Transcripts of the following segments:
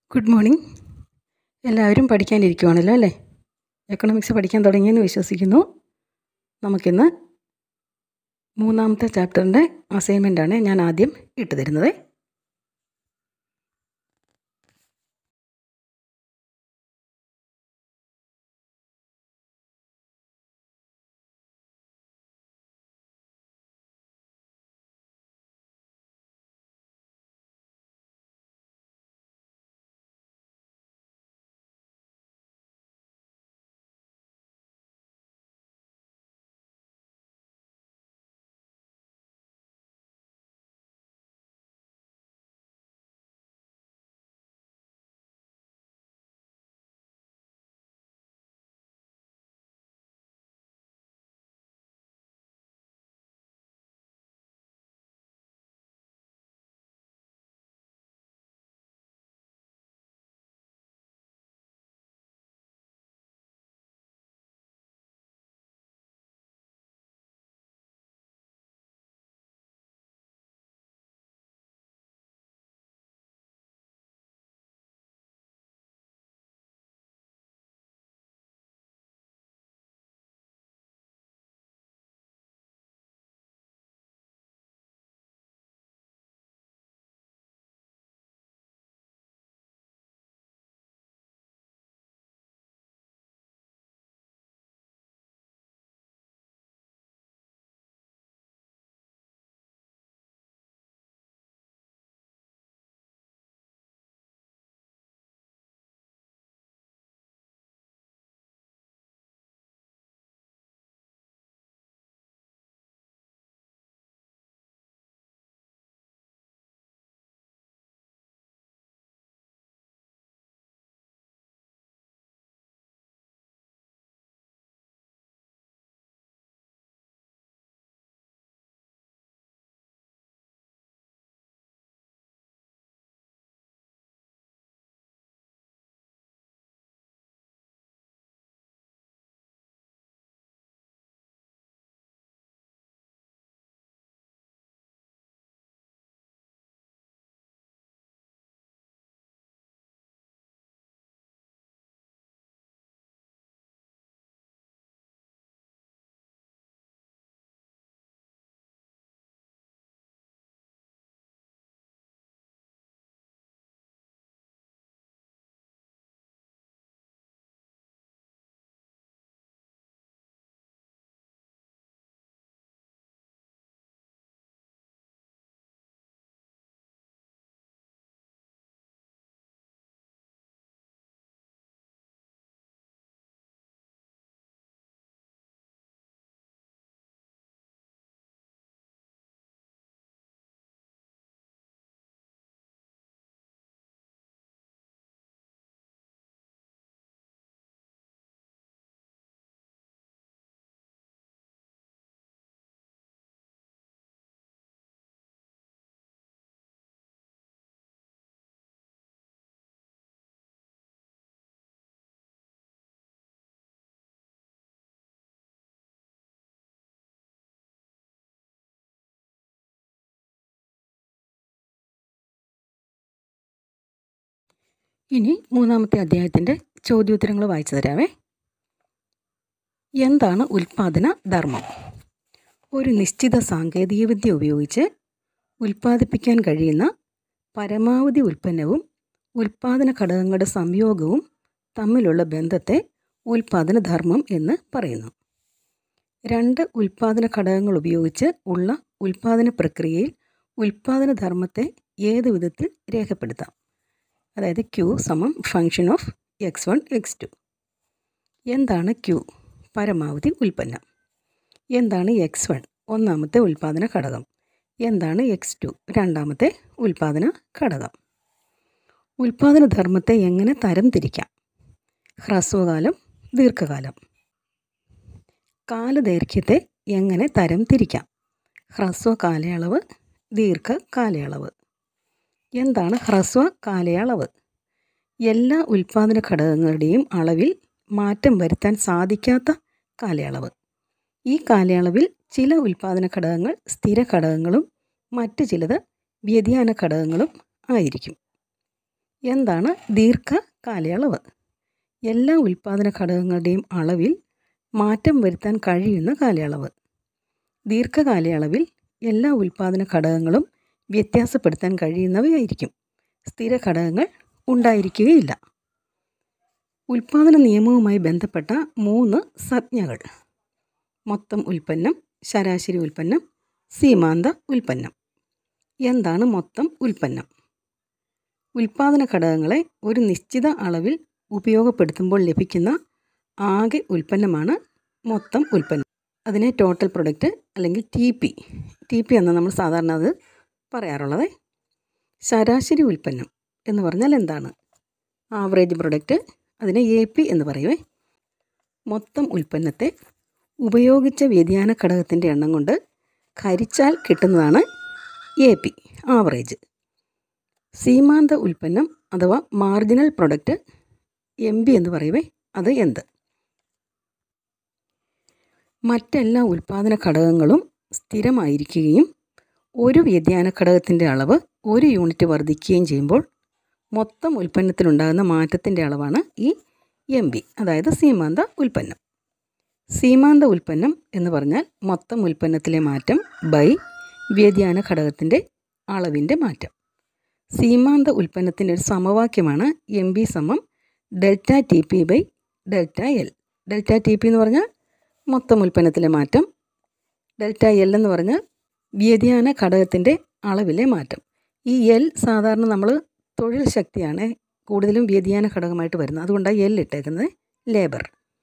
good morning എല്ലാവരും പഠിക്കാനിരിക്കുവാണല്ലോ അല്ലേ economics പഠിക്കാൻ തുടങ്ങിയെന്ന് വിശ്വസിക്കുന്നു നമുക്കിന്ന് മൂന്നാമത്തെ ചാപ്റ്ററിൻ്റെ അസൈൻമെൻ്റാണ് ഞാൻ ആദ്യം ഇട്ട് തരുന്നത് ഇനി മൂന്നാമത്തെ അധ്യായത്തിൻ്റെ ചോദ്യോത്തരങ്ങൾ വായിച്ചു തരാവേ എന്താണ് ഉൽപ്പാദന ധർമ്മം ഒരു നിശ്ചിത സാങ്കേതികവിദ്യ ഉപയോഗിച്ച് ഉൽപ്പാദിപ്പിക്കാൻ കഴിയുന്ന പരമാവധി ഉൽപ്പന്നവും ഉൽപ്പാദന ഘടകങ്ങളുടെ സംയോഗവും തമ്മിലുള്ള ബന്ധത്തെ ഉൽപ്പാദന ധർമ്മം എന്ന് പറയുന്നു രണ്ട് ഉൽപ്പാദന ഘടകങ്ങൾ ഉപയോഗിച്ച് ഉള്ള ഉൽപ്പാദന പ്രക്രിയയിൽ ഉൽപ്പാദന ധർമ്മത്തെ ഏത് വിധത്തിൽ രേഖപ്പെടുത്താം അതായത് ക്യൂ സമം function of X one X two എന്താണ് ക്യൂ പരമാവധി ഉൽപ്പന്നം എന്താണ് എക്സ് വൺ ഒന്നാമത്തെ ഉൽപ്പാദന ഘടകം എന്താണ് എക്സ് ടു രണ്ടാമത്തെ ഉൽപ്പാദന ഘടകം ഉൽപ്പാദന ധർമ്മത്തെ എങ്ങനെ തരം തിരിക്കാം ഹ്രസ്വകാലം ദീർഘകാലം കാലദൈർഘ്യത്തെ എങ്ങനെ തരം തിരിക്കാം ഹ്രസ്വ കാലയളവ് ദീർഘ കാലയളവ് എന്താണ് ഹ്രസ്വ കാലയളവ് എല്ലാ ഉൽപ്പാദന ഘടകങ്ങളുടെയും അളവിൽ മാറ്റം വരുത്താൻ സാധിക്കാത്ത കാലയളവ് ഈ കാലയളവിൽ ചില ഉൽപ്പാദന ഘടകങ്ങൾ സ്ഥിര ഘടകങ്ങളും മറ്റ് ചിലത് വ്യതിയാന ഘടകങ്ങളും ആയിരിക്കും എന്താണ് ദീർഘ കാലയളവ് എല്ലാ ഉൽപ്പാദന ഘടകങ്ങളുടെയും അളവിൽ മാറ്റം വരുത്താൻ കഴിയുന്ന കാലയളവ് ദീർഘകാലയളവിൽ എല്ലാ ഉൽപ്പാദന ഘടകങ്ങളും വ്യത്യാസപ്പെടുത്താൻ കഴിയുന്നവയായിരിക്കും സ്ഥിര ഘടകങ്ങൾ ഉണ്ടായിരിക്കുകയില്ല ഉൽപ്പാദന നിയമവുമായി ബന്ധപ്പെട്ട മൂന്ന് സംജ്ഞകൾ മൊത്തം ഉൽപ്പന്നം ശരാശരി ഉൽപ്പന്നം സീമാന്ത ഉൽപ്പന്നം എന്താണ് മൊത്തം ഉൽപ്പന്നം ഉൽപ്പാദന ഘടകങ്ങളെ ഒരു നിശ്ചിത അളവിൽ ഉപയോഗപ്പെടുത്തുമ്പോൾ ലഭിക്കുന്ന ആകെ ഉൽപ്പന്നമാണ് മൊത്തം ഉൽപ്പന്നം അതിനെ ടോട്ടൽ പ്രൊഡക്റ്റ് അല്ലെങ്കിൽ ടി പി ടി പി എന്ന് നമ്മൾ സാധാരണ അത് പറയാറുള്ളത് ശരാശരി ഉൽപ്പന്നം എന്ന് പറഞ്ഞാൽ എന്താണ് ആവറേജ് പ്രൊഡക്റ്റ് അതിനെ എ പി എന്ന് പറയുവേ മൊത്തം ഉൽപ്പന്നത്തെ ഉപയോഗിച്ച വ്യതിയാന ഘടകത്തിൻ്റെ എണ്ണം കൊണ്ട് ഹരിച്ചാൽ കിട്ടുന്നതാണ് എ പി ആവറേജ് സീമാന്ത ഉൽപ്പന്നം അഥവാ മാർജിനൽ പ്രൊഡക്റ്റ് എം ബി എന്ന് പറയുവേ അത് എന്ത് മറ്റെല്ലാ ഉൽപ്പാദന ഘടകങ്ങളും സ്ഥിരമായിരിക്കുകയും ഒരു വ്യതിയാന ഘടകത്തിൻ്റെ അളവ് ഒരു യൂണിറ്റ് വർദ്ധിക്കുകയും ചെയ്യുമ്പോൾ മൊത്തം ഉൽപ്പന്നത്തിലുണ്ടാകുന്ന മാറ്റത്തിൻ്റെ അളവാണ് ഈ എം ബി അതായത് സീമാന്ത ഉൽപ്പന്നം സീമാന്ത ഉൽപ്പന്നം എന്ന് പറഞ്ഞാൽ മൊത്തം ഉൽപ്പന്നത്തിലെ മാറ്റം ബൈ വ്യതിയാന ഘടകത്തിൻ്റെ അളവിൻ്റെ മാറ്റം സീമാന്ത ഉൽപ്പന്നത്തിൻ്റെ ഒരു സമവാക്യമാണ് എം ബി സമം delta T P by delta L delta T P എന്ന് പറഞ്ഞാൽ മൊത്തം ഉൽപ്പന്നത്തിലെ മാറ്റം ഡെൽറ്റ എൽ എന്ന് പറഞ്ഞാൽ വ്യതിയാന ഘടകത്തിൻ്റെ അളവിലെ മാറ്റം ഈ എൽ സാധാരണ നമ്മൾ തൊഴിൽ ശക്തിയാണ് കൂടുതലും വ്യതിയാന ഘടകമായിട്ട് വരുന്നത് അതുകൊണ്ടാണ് എൽ ഇട്ടേക്കുന്നത് ലേബർ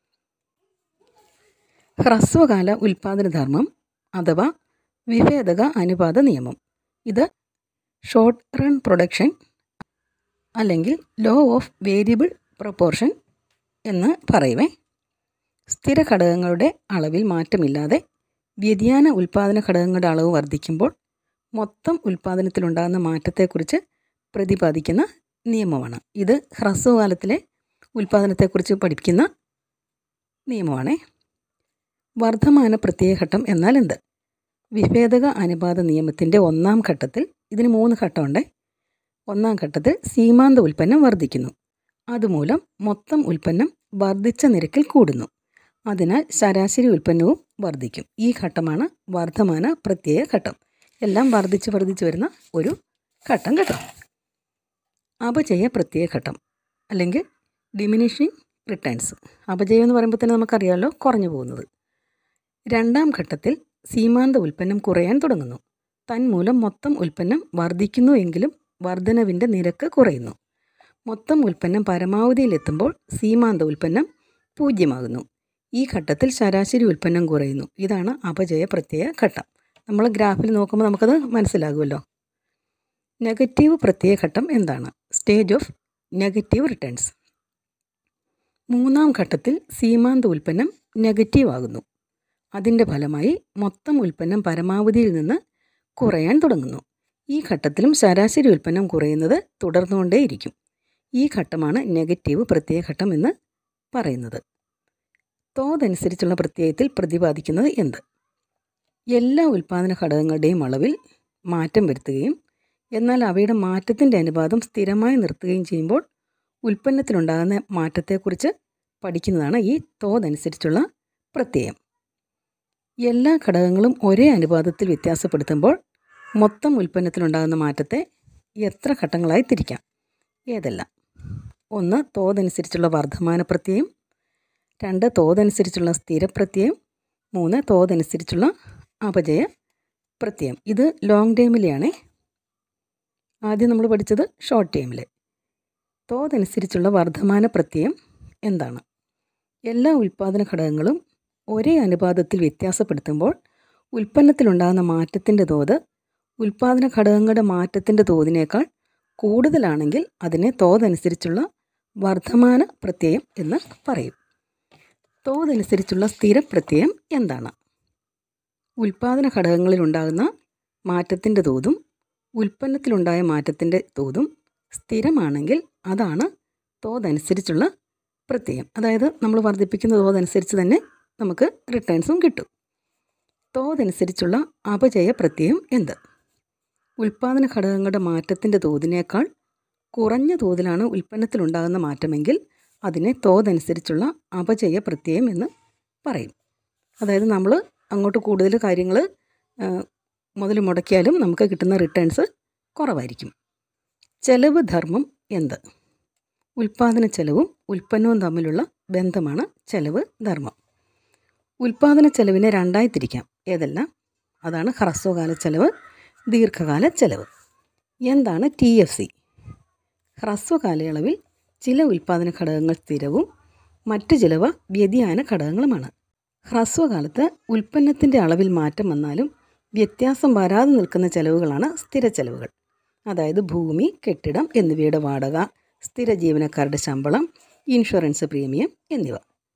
ഹ്രസ്വകാല ഉൽപ്പാദന ധർമ്മം അഥവാ വിഭേദക അനുപാത നിയമം ഇത് ഷോർട്ട് റൺ പ്രൊഡക്ഷൻ അല്ലെങ്കിൽ ലോ ഓഫ് വേരിയബിൾ പ്രൊപ്പോർഷൻ എന്ന് പറയുവേ സ്ഥിര ഘടകങ്ങളുടെ അളവിൽ മാറ്റമില്ലാതെ വ്യതിയാന ഉൽപ്പാദന ഘടകങ്ങളുടെ അളവ് വർദ്ധിക്കുമ്പോൾ മൊത്തം ഉൽപ്പാദനത്തിലുണ്ടാകുന്ന മാറ്റത്തെക്കുറിച്ച് പ്രതിപാദിക്കുന്ന നിയമമാണ് ഇത് ഹ്രസ്വകാലത്തിലെ ഉൽപ്പാദനത്തെക്കുറിച്ച് പഠിപ്പിക്കുന്ന നിയമമാണേ വർദ്ധമാന പ്രത്യേകഘട്ടം എന്നാൽ എന്ത് വിഭേദക അനുപാത നിയമത്തിൻ്റെ ഒന്നാം ഘട്ടത്തിൽ ഇതിന് മൂന്ന് ഘട്ടമുണ്ട് ഒന്നാം ഘട്ടത്തിൽ സീമാന്ത ഉൽപ്പന്നം വർദ്ധിക്കുന്നു അതുമൂലം മൊത്തം ഉൽപ്പന്നം വർദ്ധിച്ച നിരക്കിൽ കൂടുന്നു അതിനാൽ ശരാശരി ഉൽപ്പന്നവും വർദ്ധിക്കും ഈ ഘട്ടമാണ് വർദ്ധമാന പ്രത്യേക ഘട്ടം എല്ലാം വർദ്ധിച്ച് വർദ്ധിച്ച് വരുന്ന ഒരു ഘട്ടം കേട്ടോ അപജയ പ്രത്യേക ഘട്ടം അല്ലെങ്കിൽ ഡിമിനിഷിങ് റിട്ടേൺസ് അപജയം എന്ന് പറയുമ്പോൾ തന്നെ നമുക്കറിയാമല്ലോ കുറഞ്ഞു പോകുന്നത് രണ്ടാം ഘട്ടത്തിൽ സീമാന്ത ഉൽപ്പന്നം കുറയാൻ തുടങ്ങുന്നു തന്മൂലം മൊത്തം ഉൽപ്പന്നം വർദ്ധിക്കുന്നു എങ്കിലും വർധനവിൻ്റെ നിരക്ക് കുറയുന്നു മൊത്തം ഉൽപ്പന്നം പരമാവധിയിലെത്തുമ്പോൾ സീമാന്ത ഉൽപ്പന്നം പൂജ്യമാകുന്നു ഈ ഘട്ടത്തിൽ ശരാശരി ഉൽപ്പന്നം കുറയുന്നു ഇതാണ് അപജയ പ്രത്യയ ഘട്ടം നമ്മൾ ഗ്രാഫിൽ നോക്കുമ്പോൾ നമുക്കത് മനസ്സിലാകുമല്ലോ നെഗറ്റീവ് പ്രത്യയ ഘട്ടം എന്താണ് സ്റ്റേജ് ഓഫ് നെഗറ്റീവ് റിട്ടേൺസ് മൂന്നാം ഘട്ടത്തിൽ സീമാന്ത ഉൽപ്പന്നം നെഗറ്റീവ് ആകുന്നു അതിൻ്റെ ഫലമായി മൊത്തം ഉൽപ്പന്നം പരമാവധിയിൽ നിന്ന് കുറയാൻ തുടങ്ങുന്നു ഈ ഘട്ടത്തിലും ശരാശരി ഉൽപ്പന്നം കുറയുന്നത് തുടർന്നുകൊണ്ടേയിരിക്കും ഈ ഘട്ടമാണ് നെഗറ്റീവ് പ്രത്യയ ഘട്ടം എന്ന് പറയുന്നത് തോതനുസരിച്ചുള്ള പ്രത്യയത്തിൽ പ്രതിപാദിക്കുന്നത് എന്ത് എല്ലാ ഉൽപ്പാദന ഘടകങ്ങളുടെയും അളവിൽ മാറ്റം വരുത്തുകയും എന്നാൽ അവയുടെ മാറ്റത്തിൻ്റെ അനുപാതം സ്ഥിരമായി നിർത്തുകയും ചെയ്യുമ്പോൾ ഉൽപ്പന്നത്തിലുണ്ടാകുന്ന മാറ്റത്തെക്കുറിച്ച് പഠിക്കുന്നതാണ് ഈ തോതനുസരിച്ചുള്ള പ്രത്യയം എല്ലാ ഘടകങ്ങളും ഒരേ അനുപാതത്തിൽ വ്യത്യാസപ്പെടുത്തുമ്പോൾ മൊത്തം ഉൽപ്പന്നത്തിലുണ്ടാകുന്ന മാറ്റത്തെ എത്ര ഘട്ടങ്ങളായി തിരിക്കാം ഏതെല്ലാം ഒന്ന് തോതനുസരിച്ചുള്ള വർദ്ധമാന പ്രത്യയം രണ്ട് തോതനുസരിച്ചുള്ള സ്ഥിരപ്രത്യയം മൂന്ന് തോതനുസരിച്ചുള്ള അപജയ പ്രത്യയം ഇത് ലോങ് ടൈമിലെയാണേ ആദ്യം നമ്മൾ പഠിച്ചത് ഷോർട്ട് ടൈമിൽ തോതനുസരിച്ചുള്ള വർദ്ധമാന പ്രത്യയം എന്താണ് എല്ലാ ഉൽപ്പാദന ഘടകങ്ങളും ഒരേ അനുപാതത്തിൽ വ്യത്യാസപ്പെടുത്തുമ്പോൾ ഉൽപ്പന്നത്തിലുണ്ടാകുന്ന മാറ്റത്തിൻ്റെ തോത് ഉൽപ്പാദന ഘടകങ്ങളുടെ മാറ്റത്തിൻ്റെ തോതിനേക്കാൾ കൂടുതലാണെങ്കിൽ അതിനെ തോതനുസരിച്ചുള്ള വർദ്ധമാന പ്രത്യയം എന്ന് പറയും തോതനുസരിച്ചുള്ള സ്ഥിരപ്രത്യയം എന്താണ് ഉൽപ്പാദന ഘടകങ്ങളിലുണ്ടാകുന്ന മാറ്റത്തിൻ്റെ തോതും ഉൽപ്പന്നത്തിലുണ്ടായ മാറ്റത്തിൻ്റെ തോതും സ്ഥിരമാണെങ്കിൽ അതാണ് തോതനുസരിച്ചുള്ള പ്രത്യയം അതായത് നമ്മൾ വർദ്ധിപ്പിക്കുന്ന തോതനുസരിച്ച് തന്നെ നമുക്ക് റിട്ടേൺസും കിട്ടും തോതനുസരിച്ചുള്ള അപജയ പ്രത്യയം എന്ത് ഉൽപ്പാദന ഘടകങ്ങളുടെ മാറ്റത്തിൻ്റെ തോതിനേക്കാൾ കുറഞ്ഞ തോതിലാണ് ഉൽപ്പന്നത്തിലുണ്ടാകുന്ന മാറ്റമെങ്കിൽ അതിനെ തോതനുസരിച്ചുള്ള അപചയ പ്രത്യയം എന്ന് പറയും അതായത് നമ്മൾ അങ്ങോട്ട് കൂടുതൽ കാര്യങ്ങൾ മുതൽ മുടക്കിയാലും നമുക്ക് കിട്ടുന്ന റിട്ടേൺസ് കുറവായിരിക്കും ചെലവ് ധർമ്മം എന്ത് ഉൽപ്പാദന ചെലവും ഉൽപ്പന്നവും തമ്മിലുള്ള ബന്ധമാണ് ചെലവ് ധർമ്മം ഉൽപ്പാദന ചെലവിനെ രണ്ടായി തിരിക്കാം ഏതെല്ലാം അതാണ് ഹ്രസ്വകാല ചെലവ് ദീർഘകാല ചെലവ് എന്താണ് ടി എഫ് സി ഹ്രസ്വകാലയളവിൽ ചില ഉൽപ്പാദന ഘടകങ്ങൾ സ്ഥിരവും മറ്റു ചിലവ വ്യതിയാന ഘടകങ്ങളുമാണ് ഹ്രസ്വകാലത്ത് ഉൽപ്പന്നത്തിൻ്റെ അളവിൽ മാറ്റം വന്നാലും വ്യത്യാസം വരാതെ നിൽക്കുന്ന ചെലവുകളാണ് സ്ഥിര ചെലവുകൾ അതായത് ഭൂമി കെട്ടിടം എന്നിവയുടെ വാടക സ്ഥിര ജീവനക്കാരുടെ ശമ്പളം ഇൻഷുറൻസ് പ്രീമിയം എന്നിവ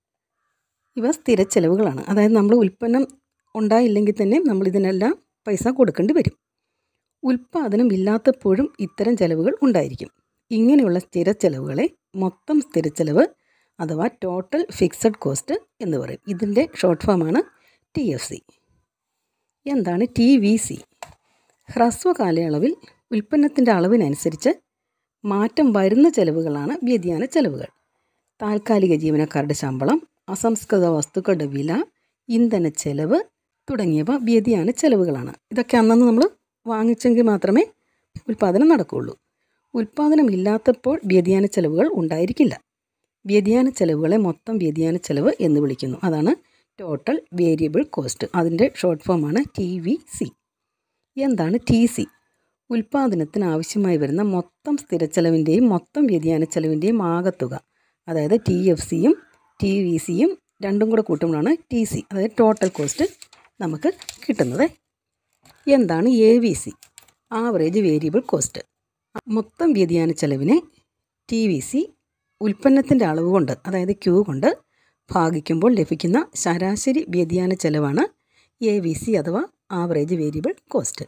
ഇവ സ്ഥിര ചെലവുകളാണ് അതായത് നമ്മൾ ഉൽപ്പന്നം ഉണ്ടായില്ലെങ്കിൽ തന്നെ നമ്മൾ ഇതിനെല്ലാം പൈസ കൊടുക്കേണ്ടി വരും ഉൽപ്പാദനം ഇല്ലാത്തപ്പോഴും ഇത്തരം ചെലവുകൾ ഉണ്ടായിരിക്കും ഇങ്ങനെയുള്ള സ്ഥിര ചെലവുകളെ മൊത്തം സ്ഥിര ചെലവ് അഥവാ ടോട്ടൽ ഫിക്സഡ് കോസ്റ്റ് എന്ന് പറയും ഇതിൻ്റെ ഷോർട്ട് ഫോമാണ് ടി എഫ് സി എന്താണ് ടി വി സി ഹ്രസ്വ കാലയളവിൽ ഉൽപ്പന്നത്തിൻ്റെ അളവിനനുസരിച്ച് മാറ്റം വരുന്ന ചെലവുകളാണ് വ്യതിയാന ചെലവുകൾ താൽക്കാലിക ജീവനക്കാരുടെ ശമ്പളം അസംസ്കൃത വസ്തുക്കളുടെ വില ഇന്ധന ചെലവ് തുടങ്ങിയവ വ്യതിയാന ചെലവുകളാണ് ഇതൊക്കെ അന്നന്ന് നമ്മൾ വാങ്ങിച്ചെങ്കിൽ മാത്രമേ ഉൽപ്പാദനം നടക്കുകയുള്ളൂ ഉൽപ്പാദനം ഇല്ലാത്തപ്പോൾ വ്യതിയാന ചെലവുകൾ ഉണ്ടായിരിക്കില്ല വ്യതിയാന ചെലവുകളെ മൊത്തം വ്യതിയാന ചെലവ് എന്ന് വിളിക്കുന്നു അതാണ് ടോട്ടൽ വേരിയബിൾ കോസ്റ്റ് അതിൻ്റെ ഷോർട്ട് ഫോമാണ് ടി വി സി എന്താണ് ടി സി ഉൽപ്പാദനത്തിന് ആവശ്യമായി വരുന്ന മൊത്തം സ്ഥിരച്ചെലവിൻ്റെയും മൊത്തം വ്യതിയാന ചെലവിൻ്റെയും ആകത്തുക അതായത് ടി എഫ് സിയും ടി വി സിയും രണ്ടും കൂടെ കൂട്ടുമ്പോഴാണ് ടി സി അതായത് ടോട്ടൽ കോസ്റ്റ് നമുക്ക് കിട്ടുന്നത് എന്താണ് A V C average variable cost മൊത്തം വ്യതിയാന ചെലവിനെ ടി വി സി ഉൽപ്പന്നത്തിൻ്റെ അളവ് കൊണ്ട് അതായത് ക്യൂ കൊണ്ട് ഭാഗിക്കുമ്പോൾ ലഭിക്കുന്ന ശരാശരി വ്യതിയാന ചെലവാണ് എ വി സി അഥവാ ആവറേജ് വേരിയബിൾ കോസ്റ്റ്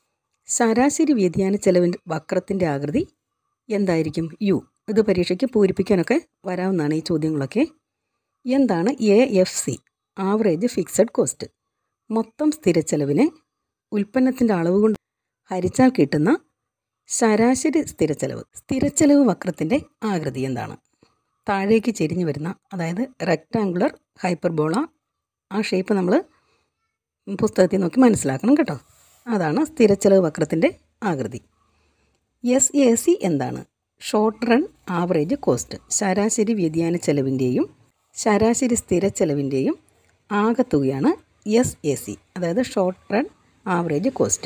ശരാശരി വ്യതിയാന ചെലവിൻ്റെ വക്രത്തിൻ്റെ ആകൃതി എന്തായിരിക്കും യു ഇത് പരീക്ഷയ്ക്ക് പൂരിപ്പിക്കാനൊക്കെ വരാവുന്നതാണ് ഈ ചോദ്യങ്ങളൊക്കെ എന്താണ് A F C average fixed cost മൊത്തം സ്ഥിര ചെലവിനെ ഉൽപ്പന്നത്തിൻ്റെ അളവ് കൊണ്ട് ഹരിച്ചാൽ കിട്ടുന്ന ശരാശരി സ്ഥിരച്ചെലവ് സ്ഥിരച്ചെലവ് വക്രത്തിൻ്റെ ആകൃതി എന്താണ് താഴേക്ക് ചെരിഞ്ഞു വരുന്ന അതായത് റെക്റ്റാങ്കുലർ ഹൈപ്പർബോള ആ ഷേപ്പ് നമ്മൾ പുസ്തകത്തിൽ നോക്കി മനസ്സിലാക്കണം കേട്ടോ അതാണ് സ്ഥിരച്ചെലവ് വക്രത്തിൻ്റെ ആകൃതി എസ് എ സി എന്താണ് ഷോർട്ട് റൺ ആവറേജ് കോസ്റ്റ് ശരാശരി വ്യതിയാന ചെലവിൻ്റെയും ശരാശരി സ്ഥിര ചെലവിൻ്റെയും ആകത്തുകയാണ് എസ് എ സി അതായത് ഷോർട്ട് റൺ ആവറേജ് കോസ്റ്റ്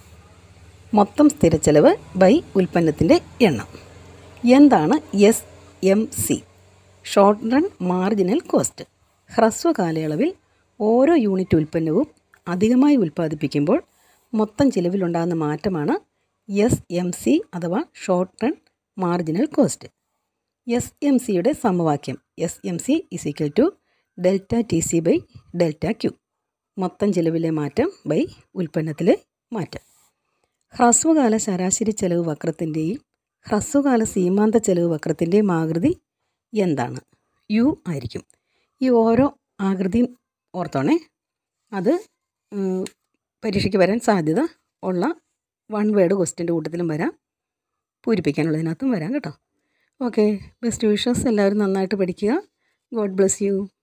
മൊത്തം സ്ഥിര ചെലവ് ബൈ ഉൽപ്പന്നത്തിൻ്റെ എണ്ണം എന്താണ് S M C short run marginal cost ഹ്രസ്വ കാലയളവിൽ ഓരോ യൂണിറ്റ് ഉൽപ്പന്നവും അധികമായി ഉൽപ്പാദിപ്പിക്കുമ്പോൾ മൊത്തം ചിലവിലുണ്ടാകുന്ന മാറ്റമാണ് എസ് എം സി അഥവാ short run marginal cost S M സിയുടെ സമവാക്യം S M C is equal to delta T C by delta Q മൊത്തം ചിലവിലെ മാറ്റം ബൈ ഉൽപ്പന്നത്തിലെ മാറ്റം ഹ്രസ്വകാല ശരാശരി ചെലവ് വക്രത്തിൻ്റെയും ഹ്രസ്വകാല സീമാന്ത ചെലവ് വക്രത്തിൻ്റെയും ആകൃതി എന്താണ് യു ആയിരിക്കും ഈ ഓരോ ആകൃതിയും ഓർത്തോണേ അത് ഉം, പരീക്ഷയ്ക്ക് വരാൻ സാധ്യത ഉള്ള വൺ വേർഡ് ക്വസ്റ്റ്യൻ്റെ കൂട്ടത്തിലും വരാം പൂരിപ്പിക്കാനുള്ളതിനകത്തും വരാം കേട്ടോ ഓക്കെ ബെസ്റ്റ് വിഷസ് എല്ലാവരും നന്നായിട്ട് പഠിക്കുക ഗോഡ് ബ്ലെസ് യു